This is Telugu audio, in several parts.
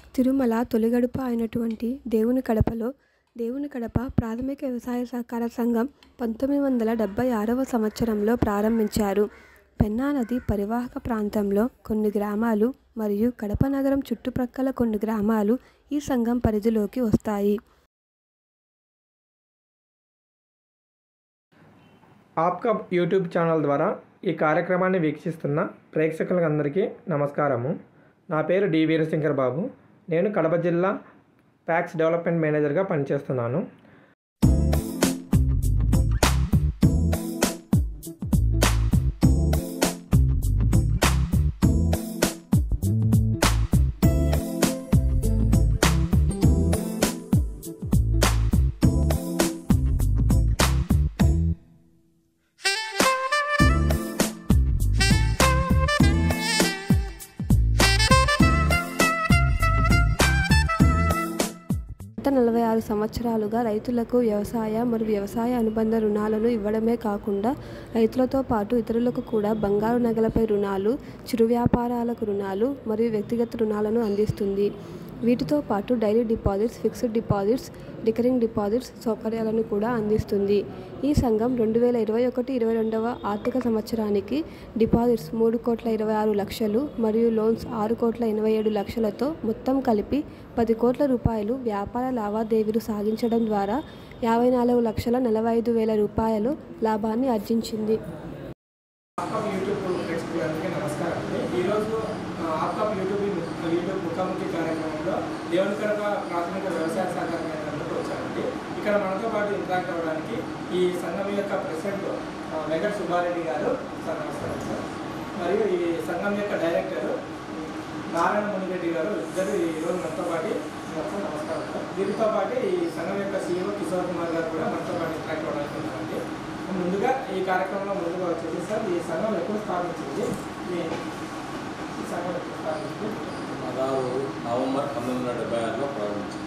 తిరుమల తొలి గడప అయినటువంటి దేవుని కడపలో దేవుని కడప ప్రాథమిక వ్యవసాయ సహకార సంఘం పంతొమ్మిది వందల డెబ్బై ఆరవ సంవత్సరంలో ప్రారంభించారు పెన్నా నది పరివాహక ప్రాంతంలో కొన్ని గ్రామాలు మరియు కడప నగరం చుట్టుప్రక్కల కొన్ని గ్రామాలు ఈ సంఘం పరిధిలోకి వస్తాయి ఆప్కా యూట్యూబ్ ఛానల్ ద్వారా ఈ కార్యక్రమాన్ని వీక్షిస్తున్న ప్రేక్షకులందరికీ నమస్కారము నా పేరు డి వీరశంకర్ బాబు నేను కడప జిల్లా ప్యాక్స్ డెవలప్మెంట్ మేనేజర్గా పనిచేస్తున్నాను గత నలభై ఆరు సంవత్సరాలుగా రైతులకు వ్యవసాయ మరియు వ్యవసాయ అనుబంధ రుణాలను ఇవ్వడమే కాకుండా రైతులతో పాటు ఇతరులకు కూడా బంగారు నగలపై రుణాలు చిరు వ్యాపారాలకు రుణాలు మరియు వ్యక్తిగత రుణాలను అందిస్తుంది వీటితో పాటు daily deposits fixed deposits recurring deposits సౌకర్యాలను కూడా అందిస్తుంది ఈ సంఘం రెండు వేల ఇరవై ఒకటి ఇరవై రెండవ ఆర్థిక సంవత్సరానికి డిపాజిట్స్ మూడు కోట్ల ఇరవై ఆరు లక్షలు మరియు లోన్స్ ఆరు కోట్ల ఎనభై ఏడు లక్షలతో మొత్తం కలిపి పది కోట్ల రూపాయలు వ్యాపార లావాదేవీలు సాగించడం ద్వారా యాభై నాలుగు లక్షల నలభై ఐదు వేల రూపాయలు లాభాన్ని ఆర్జించింది ఆప్కాప్ యూట్యూబ్ ప్రేక్షకులందరికీ నమస్కారం అండి ఈరోజు ఆ, ఆప్కాప్ యూట్యూబ్ యూట్యూబ్ ముఖాముఖి కార్యక్రమంలో దేవుని కడప ప్రాథమిక వ్యవసాయ సహకార కేంద్రంలోకి వచ్చామండి ఇక్కడ మనతో పాటు ఇంటరాక్ట్ అవ్వడానికి ఈ సంఘం యొక్క ప్రెసిడెంట్ ఆ, వెంకట సుబ్బారెడ్డి గారు సార్ నమస్కారం సార్ మరియు ఈ సంఘం యొక్క డైరెక్టర్ నారాయణ మునిరెడ్డి గారు ఇద్దరు ఈరోజు మనతో పాటు మొత్తం నమస్కారం సార్ వీరితో పాటు ఈ సంఘం యొక్క సీఈఓ కిషోర్ కుమార్ గారు కూడా మనతో పాటు ఇంటరాక్ట్ అవ్వడానికి ఉన్నారండి ముందుగా ఈ కార్యక్రమంలో ముందుగా వచ్చేసి సార్ ఈ సంఘం ఎప్పుడు స్థాపించింది ఈ ఈ సంఘం ఎప్పుడు స్థాపించింది పదహారు నవంబర్ పంతొమ్మిది వందల డెబ్బై ఆరులో ప్రారంభించింది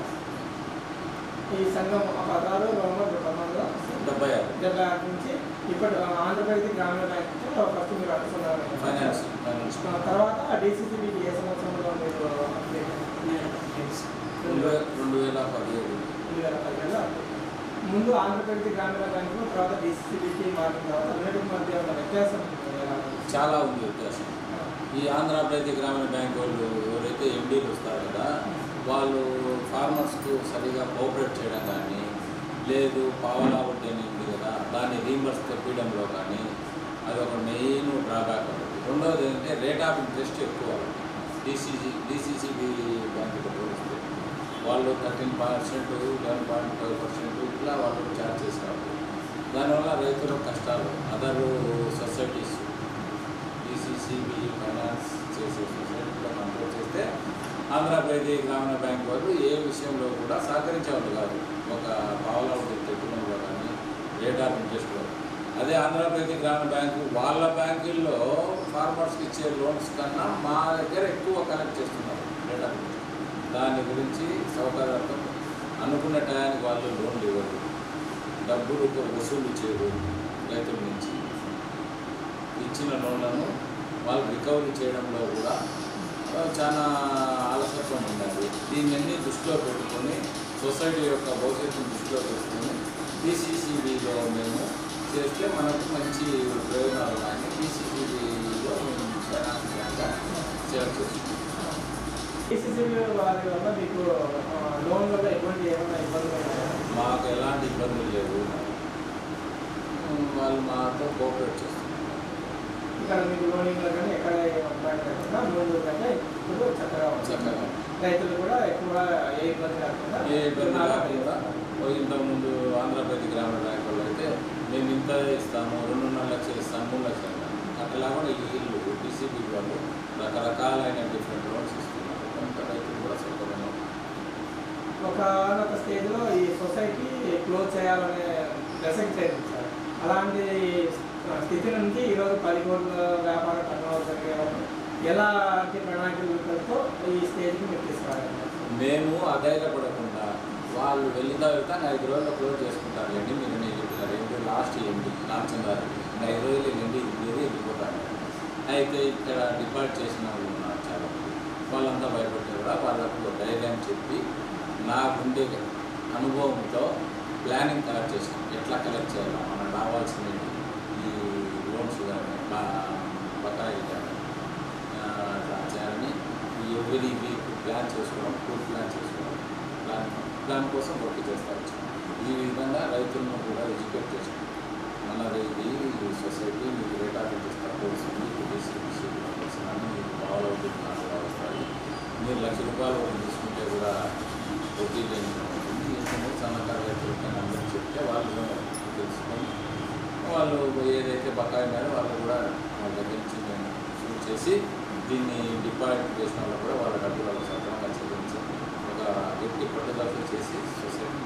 ఈ సంఘం పదహారు నవంబర్ పంతొమ్మిది వందల డెబ్బై ఆరు డెబ్బై ఆరు నుంచి ఇప్పుడు ఆంధ్రప్రదేశ్ గ్రామీణ బ్యాంక్తో ఫస్ట్ మీరు అనుకున్నారు ఫైనాన్స్ ఫైనాన్స్ తర్వాత డీసీసీబీ ఏ సంవత్సరంలో మీరు రెండు వే- రెండు వేల పదిహేడు రెండు వేల పదిహేడులో ముందు ఆంధ్రప్రదేశ్ గ్రామీణ బ్యాంకు తర్వాత డీసీసీబీకి మారిన తర్వాత రెండింటి మధ్య ఉన్న వ్యత్యాసం ఎలా ఉంది? చాలా ఉంది వ్యత్యాసం ఈ ఆంధ్రప్రదేశ్ గ్రామీణ బ్యాంక్ వాళ్ళు ఎవరైతే ఎండీలు వస్తారు కదా వాళ్ళు ఫార్మర్స్కు సరిగా కోఆపరేట్ చేయడం కానీ లేదు పావలా వడ్డీ అని ఉంది కదా దాన్ని రీంబర్స్ తెప్పించడంలో కానీ అది ఒక మెయిన్ డ్రాబ్యాక్ ఒకటి రెండవది ఏంటంటే రేట్ ఆఫ్ ఇంట్రెస్ట్ ఎక్కువ డీసీజీ డీసీసీబీ బ్యాంకుతో పోలిస్తే వాళ్ళు thirteen percent eleven point five percent ఇట్లా వాళ్ళు ఛార్జ్ చేస్తారు దానివల్ల రైతుల కష్టాలు అదర్ సొసైటీస్ డిసిసిబి ఫైనాన్స్ చేసే సొసైటీలో కంట్రోల్ చేస్తే ఆంధ్రప్రదేశ్ గ్రామీణ బ్యాంక్ వాళ్ళు ఏ విషయంలో కూడా సహకరించేవాళ్ళు కాదు ఒక పావుల తెప్పడంలో కానీ రేట్ ఆఫ్ ఇంట్రెస్ట్లో అదే ఆంధ్రప్రదేశ్ గ్రామీణ బ్యాంకు వాళ్ళ బ్యాంకుల్లో ఫార్మర్స్కి ఇచ్చే లోన్స్ కన్నా మా దగ్గర ఎక్కువ కలెక్ట్ చేస్తున్నారు రేట్ ఆఫ్ ఇంట్రెస్ట్ దాని గురించి సౌకర్యార్థం అనుకున్న టయానికి వాళ్ళు లోన్లు ఇవ్వరు డబ్బులు వసూలు చేయరు రైతుల నుంచి ఇచ్చిన లోన్లను వాళ్ళు రికవరీ చేయడంలో కూడా ఆ, చాలా ఆలస్యత్వం ఉన్నది దీన్ని దృష్టిలో పెట్టుకొని సొసైటీ యొక్క భవిష్యత్తును దృష్టిలో పెట్టుకొని బీసీసీబీలో మేము చేస్తే మనకు మంచి ప్రయోజనాలు కానీ బీసీసీబీలో మేము ఫైనాన్షియల్గా షేర్ చేస్తున్నాం డీసీసీబీ వారి వల్ల మీకు ఆ, లోన్ వల్ల ఎటువంటి ఏమైనా ఇబ్బందులు ఉన్నాయా మాకు ఎలాంటి ఇబ్బందులు లేవు ఉమ్, వాళ్ళు మాతో కోఆపరేట్ చేస్తున్నారు ఇక్కడ మీకు లోనింగ్ కానీ ఎక్కడ ఇబ్బంది లేకుండా లోన్ కంటే ఇప్పుడు చక్కగా ఉంది చక్కగా రైతులు కూడా ఎక్కువ ఏ ఇబ్బంది లేకుండా ఏ ఇబ్బంది రుణాలు లేకుండా ఓ ఇంతకుముందు ఆంధ్రప్రదేశ్ గ్రామీణ బ్యాంక్ వాళ్ళు అయితే మేము ఇంత ఇస్తాము రెండున్నర లక్షలు ఇస్తాము మూడు లక్షలు ఇస్తాము అట్లా కూడా ఈ ఇల్లు డిసిబి వాళ్ళు రకరకాలైన డిఫరెంట్ లోన్స్ ఇస్తున్నారు కొంత రైతులు కూడా సౌకర్యంగా ఉన్నారు. ఒకనొక స్టేజ్లో ఈ సొసైటీ క్లోజ్ చేయాలనే దశకి చేరించారు అలాంటి స్థితి నుంచి ఈరోజు పది కోట్ల వ్యాపార టర్నోవర్ జరిగే వరకు ఎలాంటి ప్రణాళికలతో ఈ స్టేజ్కి మీరు తీసుకురాగలరు మేము అధైర్యపడకుండా వాళ్ళు వెళ్తా వెళ్తా ఐదు రోజుల్లో క్లోజ్ చేసుకుంటారు అండి మీరు నేను చెప్పినారు ఏంటి లాస్ట్ ఏంటి రామచంద్రారెడ్డి ఐదు రోజులు ఏంటి ఇది వెళ్ళిపోతారు అయితే ఇక్కడ డిపాజిట్ చేసిన వాళ్ళు ఉన్నారు చాలా మంది. వాళ్ళంతా భయపడ్డారు కూడా వాళ్ళకు ధైర్యం చెప్పి నాకుండే అనుభవంతో ప్లానింగ్ కలెక్ట్ చేసాం ఎట్లా కలెక్ట్ చేయాలి మనం రావాల్సిన ఈ లోన్స్ కానీ బకాయి కానీ అట్లా చేయాలని ఎవ్రీ వీక్ ప్లాన్ చేసుకోవడం ఫుడ్ ప్లాన్ చేసుకోవడం ప్లాన్ ప్లాన్ కోసం వర్క్ చేస్తా వచ్చాం ఈ విధంగా రైతులను కూడా ఎడ్యుకేట్ చేసాం మనది ఇది సొసైటీ మీకు రేట్ ఆఫ్ ఇంట్రెస్ట్ తక్కువ వస్తుంది డిస్ట్రిబ్యూషన్ అన్ని మీకు బాగా అవుతుంది వస్తాయి మీరు లక్ష రూపాయలు తీసుకుంటే కూడా వడ్డీ లేని ఉంటుంది ఎందుకంటే సన్నకారు రైతులకి అందరూ చెప్తే వాళ్ళు తెలుసుకొని వాళ్ళు ఏదైతే బకాయి ఉన్నారో వాళ్ళు కూడా వాళ్ళ దగ్గర నుంచి మేము షూట్ చేసి దీన్ని డిపాజిట్ చేసిన వాళ్ళు కూడా వాళ్ళ డబ్బులు వాళ్ళ సక్రమంగా చెల్లించి ఒక గట్టి పట్టుదలతో చేసి సొసైటీ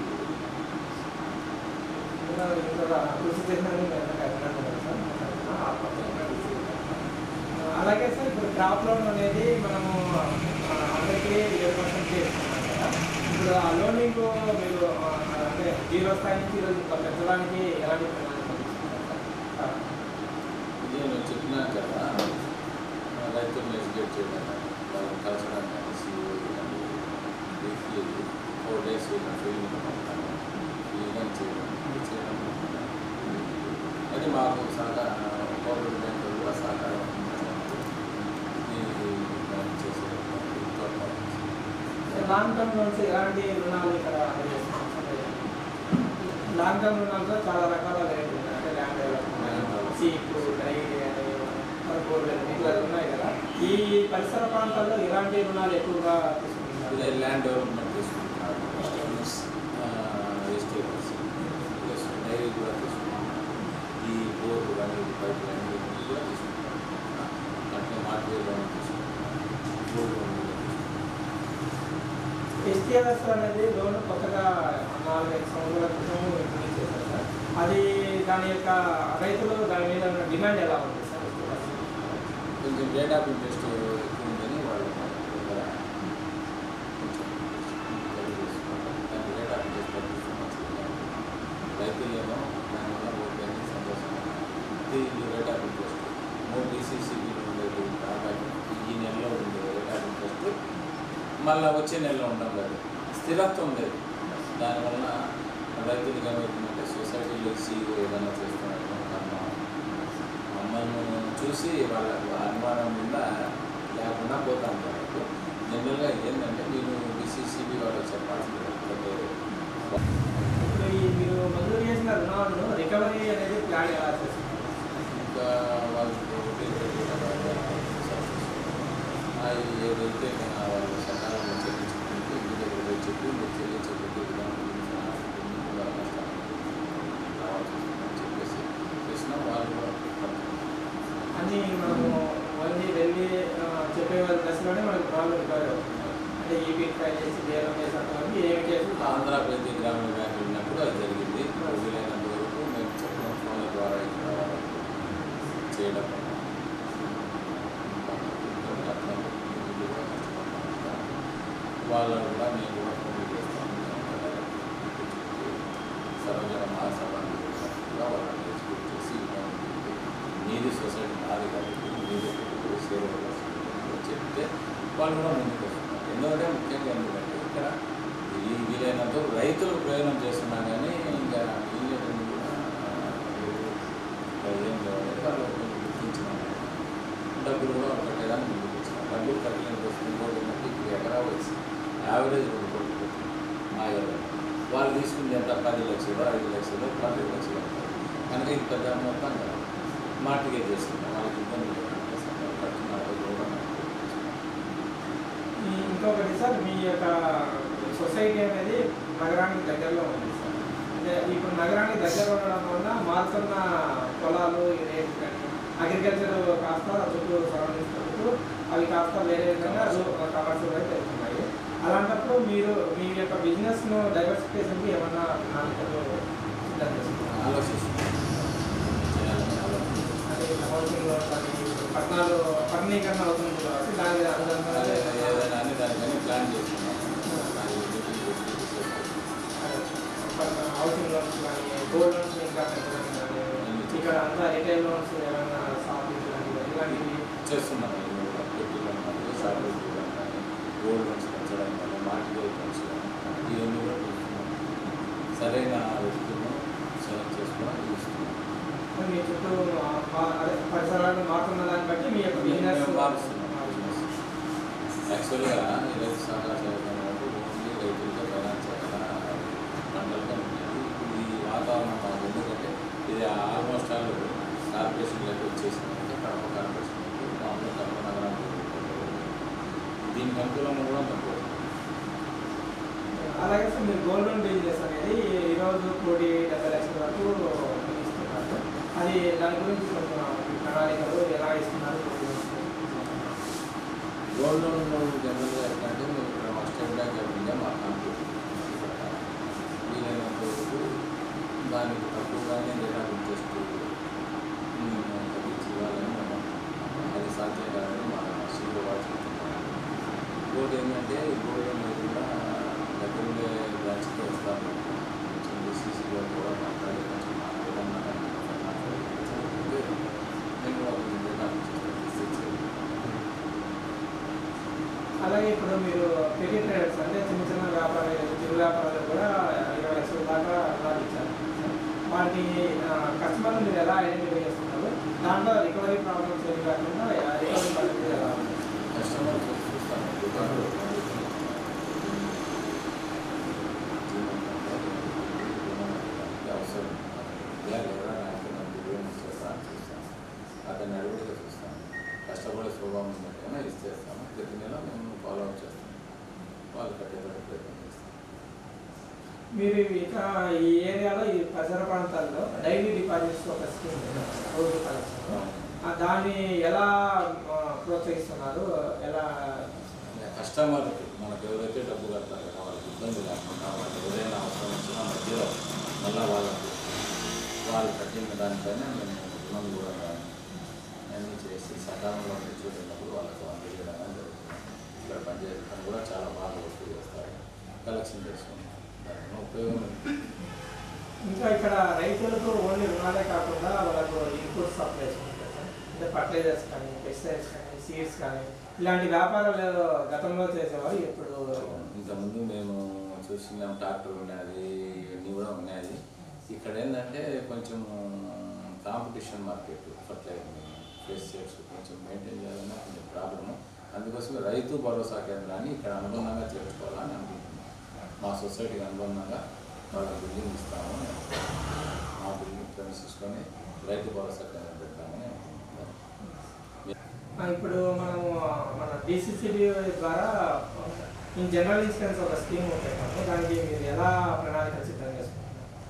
ఇంకా ఇంకా కృషి చేసినందుకు మీ అందరికీ అభినందనలు సార్. ఆత్మహత్య కృషి చేశారు. అలాగే సార్ ఇప్పుడు క్రాప్ లోన్ అనేది మనము ఆ, అందరికీ ఏడు పర్సెంట్ చేస్తున్నాం కదా ఇప్పుడు ఆ లోనింగ్ మీరు ఆ, అంటే జీరో స్థాయి నుంచి ఈరోజు ఇంకా పెంచడానికి ఎలాంటి ప్రణాళికలు తీసుకున్నారు సార్? ఇది నేను చెప్పినా కదా రైతులను ఎడ్యుకేట్ చేయడం వాళ్ళు కలచడం కానీ సీఓ కానీ వీక్లీ ఫోర్ డేస్ వీళ్ళని ట్రైనింగ్ పంపుతాను ఈ విధంగా చేయడం ఇది చేయడం అది మాకు సహకార కోఆపరేటివ్ బ్యాంకులు కూడా సహకారం ఇది మనం చేసే తోడ్పాటు లాంగ్ టర్మ్ లోన్స్ ఎలాంటి రుణాలు ఇక్కడ అందజేస్తున్నాం సార్? లాంగ్ టర్మ్ రుణాలతో చాలా రకాల రేట్లు ఉన్నాయి అంటే ల్యాండ్ డెవలప్మెంట్ సీపు డైరీ అని బోర్వెల్ ఇట్లా ఉన్నాయి కదా ఈ పరిసర ప్రాంతాల్లో ఎలాంటి రుణాలు ఎక్కువగా తీసుకుంటున్నారు ఇదే ల్యాండ్ డెవలప్మెంట్ తీసుకుంటున్నారు వెజిటేబుల్స్ ప్లస్ డైరీ కూడా తీసుకుంటున్నారు ఈ బోర్ కానీ ఈ పైప్ లైన్ ఇవన్నీ కూడా తీసుకుంటున్నారు అట్లే మార్కెట్ లోన్ తీసుకుంటున్నారు గోల్డ్ లోన్ కూడా తీసుకుంటున్నారు ఎస్టీఆర్ఎస్ అనేది లోన్ కొత్తగా నాలుగైదు సంవత్సరాల క్రితం ఇంప్లిమెంట్ చేశారు సార్ అది దాని యొక్క రైతులు దాని మీద ఉన్న డిమాండ్ ఎలా ఉంది సార్ STRS? కొంచెం రేట్ ఆఫ్ ఇంట్రెస్ట్ ఎక్కువ ఉందని వాళ్ళు దగ్గర కొంచెం తగ్గి తీసుకుంటారు దాని రేట్ ఆఫ్ ఇంట్రెస్ట్ తగ్గిస్తే మంచిది రైతులేమో దానివల్ల ఓకే అని సంతోషంగా ఇది రేట్ ఆఫ్ ఇంట్రెస్ట్ మూడు డీసీసీబీలు ఉండేది కాబట్టి ఈ నెలలో ఉండే రేట్ ఆఫ్ ఇంట్రెస్ట్ మళ్ళీ వచ్చే నెలలో ఉండడం లేదు స్థిరత్వం లేదు దానివల్ల రైతులు ఏమవుతుందంటే సొసైటీలో సీఈఓ ఏదైనా చేస్తున్నారు కన్నా మమ్మల్ని చూసి వాళ్ళ అనుమానం మీద లేకుండా పోతాం కాబట్టి జనరల్గా ఏంటంటే మీరు బీసీసీబీ వాళ్ళకి చెప్పాల్సింది లేకపోతే ఇప్పుడు ఈ మీరు మంజూరు చేసిన రుణాలను రికవరీ అనేది ప్లాన్ ఎలా చేస్తున్నారు ఇంకా వాళ్ళకి వడ్డీలు పెట్టుకోవడం అది ఏదైతే మన వాళ్ళు సకాలంలో చెల్లించుకుంటే ఇంటి దగ్గర పోయి చెప్పి మీరు చెల్లించకపోతే విధానం గురించి ఆ ఇవన్నీ కూడా నష్టాలు రావాల్సి వస్తుందని చెప్పేసి చేసినా వాళ్ళు కూడా అన్ని మనము ఓన్లీ వెళ్ళి ఆ, చెప్పే వాళ్ళ దశలోనే మనకు రుణాలు రికవరీ అవుతుంది అంటే ఈపీ ట్రై చేసి బేరం చేసి అటువంటి ఏమి కేసులు కాదు. ఆంధ్రప్రదేశ్ గ్రామీణ బ్యాంక్ ఉన్నప్పుడు అది జరిగింది వీలైనంత వరకు మేము చెప్పిన ఫోన్ల ద్వారా ఇక్కడ చేయడం వాళ్ళని కూడా మేము కూడా ఫోన్ చేస్తాము సరోజన మహాసభను కూడా వాళ్ళని ఎక్స్పెక్ట్ చేసి మీది సొసైటీ మాది కాబట్టి మీది సేవ చెప్తే వాళ్ళు కూడా ముందుకు వస్తున్నారు ఎందుకంటే ముఖ్యంగా ఎందుకంటే ఇక్కడ ఈ వీలైనంత వరకు రైతులు ప్రయోజనం చేస్తున్నా కానీ ఇంకా వీళ్ళని కూడా ఎవరు ఏం కావాలి వాళ్ళు కొంచెం గుర్తించినారు డబ్బులు కూడా కట్టేదాన్ని ముందుకు వచ్చినారు డబ్బులు కట్టలేని వస్తుంది ఇంకోటి ఏంటంటే ఇప్పుడు ఎకరా వచ్చి యావరేజ్ రెండు కోట్లు పోతుంది మా ఎవరు వాళ్ళు తీసుకుంది ఎంత పది లక్షలు ఐదు లక్షలు పది లక్షలు అవుతాయి కనుక ఇది పెద్ద మొత్తం కదా మార్టిగేజ్ చేస్తున్నాం వాళ్ళకి ఇబ్బంది లేకుండా కట్టున్నారు కూడా ఈ ఇంకొకటి సార్ మీ యొక్క సొసైటీ అనేది నగరానికి దగ్గరలో ఉంది సార్ అంటే ఇప్పుడు నగరానికి దగ్గర ఉండడం వల్ల మారుతున్న పొలాలు ఈ రేట్లు కానీ అగ్రికల్చర్ కాస్త చుట్టూ సరౌండింగ్స్ చుట్టూ అవి కాస్త వేరే విధంగా కమర్షియల్ వైపు వెళ్తున్నాయి అలాంటప్పుడు మీరు మీ యొక్క బిజినెస్ను డైవర్సిఫికేషన్కి ఏమన్నా ప్రణాళికలు సిద్ధం చేస్తున్నారు ఆలోచిస్తున్నాం చేయాలని ఆలోచిస్తున్నాం అంటే హౌసింగ్ లోన్ కానీ ఇప్పుడు పట్టణాలు పట్టణీకరణ అవుతుంది కాబట్టి దాని మీద అనుదంగా అదే ఏదైనా అని దానికని ప్లాన్ చేస్తున్నాం అది మీటింగ్ పెట్టి discuss చేస్తున్నాం. హౌసింగ్ లోన్స్ కానీ గోల్డ్ లోన్స్ ఇంకా పెంచడం కానీ ఇక్కడ అంతా రిటైల్ లోన్స్ ఏమైనా షాపింగ్ కానీ ఇలాంటివి చేస్తున్నాం ఇది కూడా పెట్టిలో కానీ షాపింగ్ కానీ గోల్డ్ లోన్స్ పెంచడం మార్కెట్ ఐటమ్స్ ఇవన్నీ కూడా చూస్తున్నాం సరైన వ్యక్తులను సెలెక్ట్ చేసుకొని చూస్తున్నాం మీ చుట్టూ ఆ, మా- అదే పరిసరాలను మారుతున్న దాన్ని బట్టి మీ యొక్క బిజినెస్ మేము మారుస్తున్నాం యాక్చువల్గా ఈ రైతు సహకార సేవలు ఓన్లీ రైతులతో ఫైనాన్స్ పంటలుగా ఉండేది ఇప్పుడు ఈ వాతావరణం మాకు ఎందుకంటే ఇది ఆల్మోస్ట్ ఆల్ కార్పొరేషన్లకు వచ్చేసింది కడప కార్పొరేషన్కి మామూలు కడప నగరానికి దీనికి అనుకూలంగా కూడా తక్కువ అలాగే సార్ మీరు గోల్డ్ లోన్ బిజినెస్ అనేది ఈరోజు కోటి డెబ్బై లక్షల వరకు ఇస్తున్నారు అది దాని గురించి కొంచెం మీ ప్రణాళికలు ఎలా ఇస్తున్నారు గోల్డ్ లోన్ జనరల్గా ఎట్లంటే మేము ఇక్కడ మా స్టేట్ బ్యాంక్ ఆఫ్ ఇండియా మా కంపెనీ వీలైనంత వరకు దానికి తక్కువగానే రేట్ ఇంట్రెస్ట్ తగ్గించి ఇవ్వాలని మనం అది సాధ్యం కాదని మన సీలో వాళ్ళు చెప్తున్నారు ఇంకోటి ఏంటంటే ఈ గోల్డ్ లోన్ అనేది కూడా దగ్గరుండే బ్రాంచ్కి వస్తాము కొంచెం డిసిసిలో కూడా మాట్లాడి కొంచెం ఏదన్నా నేను కూడా కొంచెం రేట్ ఇచ్చేస్తాను అలాగే ఇప్పుడు మీరు పెరిగి ట్రేడర్స్ అంటే చిన్న చిన్న వ్యాపారాలు చిరు వ్యాపారాలు కూడా ఇరవై లక్షల దాకా రుణాలు ఇచ్చారు వాటి కస్టమర్లు మీరు ఎలా ఐడెంటిఫై చేస్తున్నారు దాంట్లో రికవరీ ప్రాబ్లమ్స్ ఏమి కాకుండా రికవరీ పద్ధతి ఎలా ఉంది కస్టమర్ చూస్తాను దుకాణంలో అవసరం ఎవరైనా నాకు బిర్యానీ చేస్తాను చూస్తాను అతన్ని అడుగుడుగా చూస్తాను కష్టపడే స్వభావం ఉన్నట్టుగా ఇచ్చేస్తాను ప్రతి నెల మేము ఫాలో అప్ చేస్తాం వాళ్ళు కట్టేటట్టు ప్రయత్నం చేస్తాం మీరు ఇక ఈ ఏరియాలో ఈ పరిసర ప్రాంతాల్లో డైలీ డిపాజిట్స్ ఒక స్కీమ్ ఉంది. రోజు కలెక్షన్ ఆ, దాన్ని ఎలా ఆ, ప్రోత్సహిస్తున్నారు ఎలా కస్టమర్కి మనకు ఎవరైతే డబ్బు కడతారో కదా వాళ్ళకి ఇబ్బంది లేకుండా వాళ్ళు ఎవరైనా అవసరం వచ్చినా మధ్యలో మళ్ళీ వాళ్ళకు వాళ్ళు కట్టిన దానిపైన మేము రుణం కూడా అన్నీ చేసి సకాలంలో చూసినప్పుడు వాళ్ళకు అందజేయడం అనేది జరుగుతుంది ఇక్కడ పనిచేస్తాను కూడా చాలా బాగా వసూలు చేస్తారు కలెక్షన్ చేసుకుంటాం దాని ఉపయోగం ఉంది. ఇంకా ఇక్కడ రైతులకు ఓన్లీ రుణాలే కాకుండా వాళ్ళకు ఇన్పుట్ సప్లైస్ ఉంటాయి సార్. అంటే ఫర్టిలైజర్స్ కానీ పెస్టిసైడ్స్ కానీ సీడ్స్ కానీ ఇలాంటి వ్యాపారాలు గతంలో చేసేవారు ఇప్పుడు ఇంతకుముందు మేము చూసినాం ట్రాక్టర్ ఉన్నది ఇవన్నీ కూడా ఉన్నాయి ఇక్కడ ఏంటంటే కొంచెం కాంపిటీషన్ మార్కెట్ ఫర్టిలైజర్ పెస్టిసైడ్స్ కొంచెం మెయింటైన్ చేయాలన్నా కొంచెం ప్రాబ్లము అందుకోసం రైతు భరోసా కేంద్రాన్ని ఇక్కడ అనుబంధంగా చేర్చుకోవాలని అనుకుంటున్నాం మా సొసైటీకి అనుబంధంగా వాళ్ళ బిల్డింగ్ ఇస్తాము అని అనుకుంటున్నాం. మా బిల్డింగ్ ప్రవేశించుకొని రైతు భరోసా కేంద్రం పెడతామని అనుకుంటున్నాం ఆ, ఇప్పుడు మనము మన డిసిసిబి ద్వారా ఇన్ జనరల్ ఇన్సూరెన్స్ ఒక స్కీమ్ ఉంటాయి కదా, దానికి మీరు ఎలా ప్రణాళిక సిద్ధం చేసుకుంటున్నారు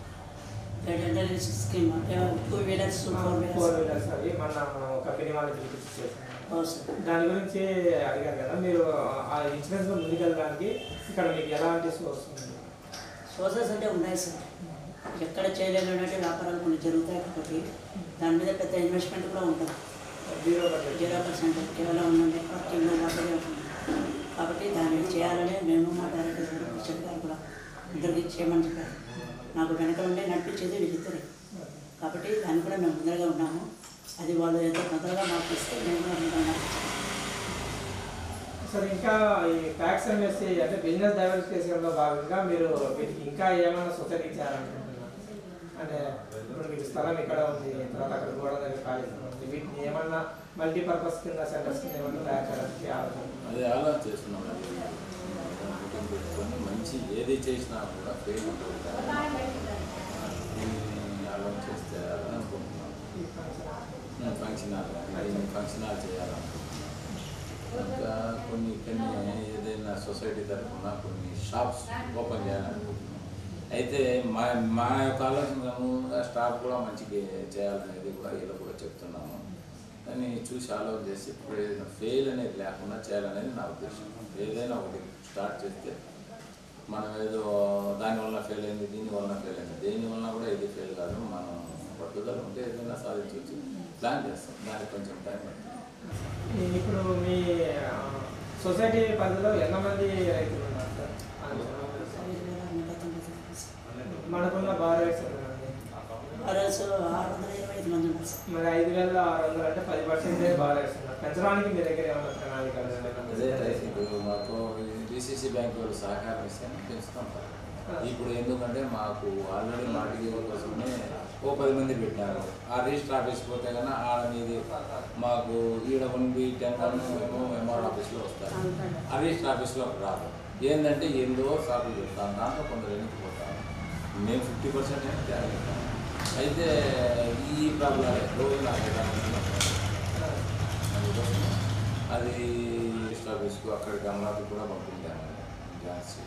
రెండల్ స్కీమ్ అంటే two wheelers four four wheelers wheelers అవి మన మనం కంపెనీ వాళ్ళకి పిలిపించి చేసాం అవును సార్ దాని గురించి అడిగారు కదా మీరు ఆ ఇన్సూరెన్స్ లో ముందుకెళ్ళడానికి ఇక్కడ మీకు ఎలాంటి సోర్స్ ఉంది సోర్సెస్ అంటే ఉన్నాయి సార్ ఎక్కడ చేయలేనటువంటి వ్యాపారాలు కొన్ని జరుగుతాయి కాబట్టి దాని మీద పెద్ద ఇన్వెస్ట్మెంట్ కూడా ఉంటుంది జీరో బడ్జెట్ జీరో పర్సెంట్ కేవలం ఉండండి పార్టీలో మాత్రమే ఉంటుంది కాబట్టి దాన్ని చేయాలని మేము మా డైరెక్టర్ గారు ప్రెసిడెంట్ గారు కూడా అందరికీ చేయమని చెప్పారు నాకు వెనక ఉండే నడిపించేది వీళ్ళిద్దరే కాబట్టి దాన్ని కూడా మేము ముందరగా ఉన్నాము అది వాళ్ళు ఎంత తొందరగా మాకు ఇస్తే మేము కూడా ముందరగా సార్ ఇంకా ఈ ట్యాక్స్ ఎంఎస్సి అంటే బిజినెస్ డైవర్సిఫికేషన్ లో భాగంగా మీరు వీటికి ఇంకా ఏమైనా సొసైటీ చేయాలనుకుంటున్నారు అంటే ఇప్పుడు మీకు స్థలం ఇక్కడ ఉంది తర్వాత అక్కడ గోడ దగ్గర ఖాళీ స్థలం ఉంది వీటిని ఏమన్నా మల్టీపర్పస్ కింద సెంటర్స్ కింద ఏమన్నా తయారు చేయడానికి ఆలోచన అదే ఆలోచన చేస్తున్నాం అది మీటింగ్ పెట్టుకొని మంచి ఏది చేసినా కూడా ఫెయిల్ ఉంటుంది దీన్ని ఆలోచన చేస్తే అని అనుకుంటున్నాం ఈ ఫంక్షన్ ఫంక్షన్ హాల్ దీన్ని ఫంక్షన్ హాల్ చేయాలనుకుంటున్నాం ఇంకా కొన్ని కొన్ని ఏదైనా సొసైటీ తరఫున కొన్ని షాప్స్ ఓపెన్ చేయాలనుకుంటున్నాం అయితే మా మా యొక్క ఆలోచన స్టాఫ్ కూడా మంచిగా చేయాలనేది కూడా వీళ్ళు కూడా చెప్తున్నాము అని చూసి ఆలోచన చేసి ఇప్పుడు ఏదైనా ఫెయిల్ అనేది లేకుండా చేయాలనేది నా ఉద్దేశం ఏదైనా ఒకటి స్టార్ట్ చేస్తే మనం ఏదో దానివల్ల ఫెయిల్ అయింది దీనివల్ల ఫెయిల్ అయింది దేనివల్ల కూడా ఏది ఫెయిల్ కాదు మనం పట్టుదల ఉంటే ఏదైనా సాధించవచ్చు ప్లాన్ చేస్తాం దానికి కొంచెం టైం పడుతుంది ఈ- ఇప్పుడు మీ ఆ, సొసైటీ పరిధిలో ఎంతమంది రైతులు ఉన్నారు సార్ ఐదు వేల నూట తొంభై తొమ్మిది సార్. మనకున్న బారోయిస్ ఎంతమంది ఆర్ఎస్ ఆరు వందల ఇరవై ఐదు మంది ఉన్నారు సార్ మరి ఐదు వేల ఆరు వందలు అంటే పది పర్సెంట్ బారోయిస్ ఉన్నారు పెంచడానికి మీ దగ్గర ఏమైనా ప్రణాళికలు ఏమైనా అదే రైతు ఇప్పుడు మాకు డిసిసి బ్యాంక్ వాళ్ళు సహకారం ఇస్తేనే పెంచుతాం సార్. ఇప్పుడు ఎందుకంటే మాకు ఆల్రెడీ మాటికి కోసమే ఓ పది మంది పెట్టారు ఆ రిజిస్టర్ ఆఫీస్కి పోతే కన్నా ఆడ మీది మాకు ఈడ వన్ బి టెన్ వన్ మేము ఎంఆర్ ఆఫీస్లో వస్తారు ఆ రిజిస్టర్ ఆఫీస్లో రాదు ఏంటంటే ఎందో సార్లు చెప్తాను దాంట్లో కొందరు ఎన్నికపోతాను మేము ఫిఫ్టీ పర్సెంట్ అయినా తయారు అయితే ఈ ప్రాబ్లం రోజు నాకు అందుకోసం అది రిజిస్టర్ ఆఫీస్కు అక్కడికి అమరావతి కూడా పంపించాను ఝాన్సీ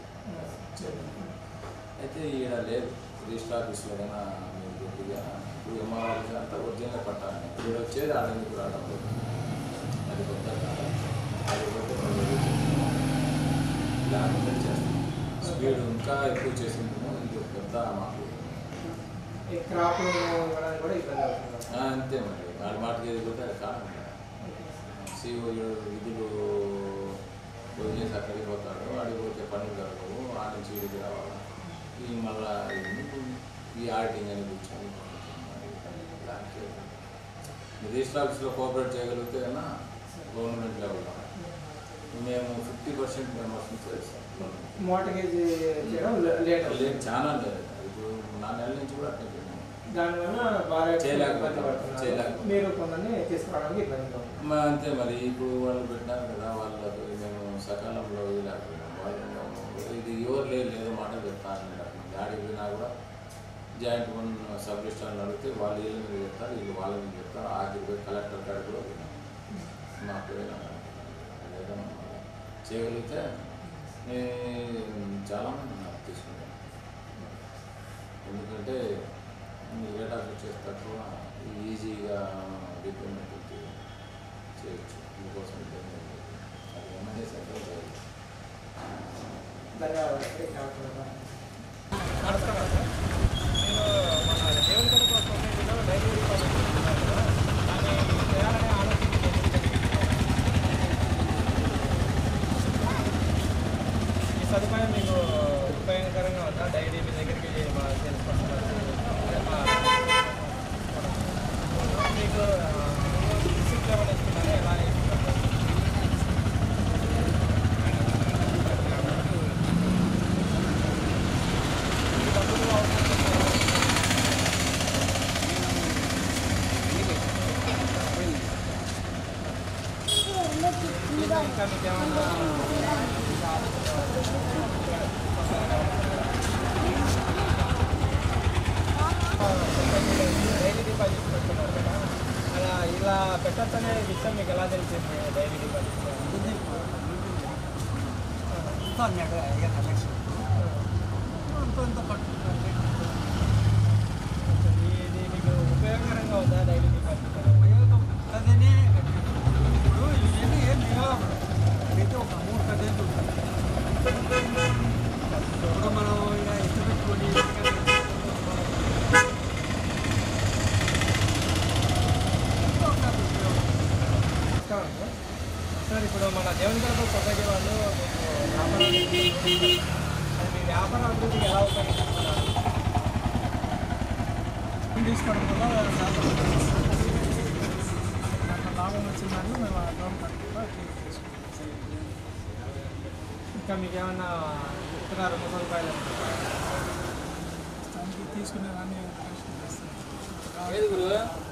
అయితే ఈడ లేదు రిజిస్టర్ ఆఫీస్లో కన్నా మీరు కొద్దిగా ఇప్పుడు ఎంఆర్ ఆఫీస్ అంతా ఒరిజినల్ పట్టాలి ఇప్పుడు వచ్చేది ఆడ ఎందుకు రావడం లేదు అది కొత్త కాదు అది కొత్త లేకపోతే చేస్తాం స్పీడ్ ఇంకా ఎక్కువ చేసిందేమో ఇది ఒక పెద్ద మాకు ఈ క్రాప్ ఇవ్వడానికి కూడా ఇబ్బంది అవుతుంది ఆ, అంతే మరి వాడి మాటకి ఎదిగిపోతే అది కారణం సీఓ విధులు వదిలేసి అక్కడికి పోతాడు వాడికి పోతే పనులు జరగవు ఆ నుంచి వీడికి రావాలి ఈ మళ్ళా ఎందుకు ఈ ఆడిటింగ్ అని కూర్చొని దానికి రిజిస్టర్ ఆఫీస్లో కోఆపరేట్ చేయగలిగితే కన్నా గవర్నమెంట్ లెవెల్లో మేము ఫిఫ్టీ పర్సెంట్ మెంబర్స్ నుంచి చేస్తాం మోటగేజ్ చేయడం లేట్ అవుతుంది లేదు చాలా లేదు ఇప్పుడు నా నెల నుంచి కూడా అట్నే పెట్టాము. దానివల్ల బాగా చేయలేకపోతున్నాం. ఇబ్బంది పడుతున్నారు చేయలేకపోతున్నాం. మీరు కొందరిని తీసుకురావడానికి ఇబ్బందిగా ఉంది మా అంతే మరి ఇప్పుడు వాళ్ళు పెట్టినారు కదా వాళ్ళకు మేము సకాలంలో లేకపోయినాం వాళ్ళు ఇది ఎవరు లేదు లేదో మాట చెప్తాను గాడి పోయినా కూడా జాయింట్ వన్ సబ్ రిజిస్టార్ని అడిగితే వాళ్ళు వీళ్ళ మీద చెప్తారు వీళ్ళు వాళ్ళ మీద చెప్తారు ఆఖరి పోయి కలెక్టర్ కాడ కూడా పోయినాం మాకు పోయినా ఏదైనా చేయగలిగితే నేను చాలామంది నాకు తీసుకుంటాను ఎందుకంటే రేట్ ఆఫ్ ఇంట్రెస్ట్ తక్కువ ఈజీగా రిపేమెంట్ చేయొచ్చు అందుకోసం ఇబ్బంది ఏం లేదు. అది ఏమైనా సెంటర్ చేయాలి ధన్యవాదాలు నమస్కారం సార్ మీరు మన దేవుని కడుపు సొసైటీలో డైరీ డిపాజిట్ చేస్తున్నారు కదా దాన్ని చేయాలనే ఆలోచన ఈ సదుపాయం మీకు ఉపయోగకరంగా ఉందా డైరీ మీ దగ్గరికి మా సేల్స్ పర్సన్ అదే మా మీకు రిసిప్ట్ ఏమైనా ఇస్తున్నారా ఎలా ఇస్తున్నారు ఈ డబ్బులు అవసరం ఇంకా ఇంకా మీకు ఏమన్నా డైలీ డిపాజిట్ పెట్టుకున్నారు కదా అలా ఇలా పెట్టచ్చనే విషయం మీకు ఎలా తెలిసింది డైలీ డిపాజిట్ ఇది మీకు ఉపయోగకరంగా ఉందా డైలీ డిపాజిట్ నమస్కారం సార్. సార్ ఇప్పుడు మన దేవుని గడప సొసైటీ వాళ్ళు మీకు వ్యాపారాన్ని అది మీ వ్యాపార అభివృద్ధికి ఎలా ఉపయోగిస్తున్నారు తీసుకోవడం వల్ల దాంట్లో లాభం వచ్చిందని మేము ఆ లోన్ కట్టుకుంటా తీసుకుంటాం ఇంకా మీకు ఏమన్నా ఇతర రుణ సదుపాయాలు దానికి తీసుకునే దాన్ని ఏది గురువు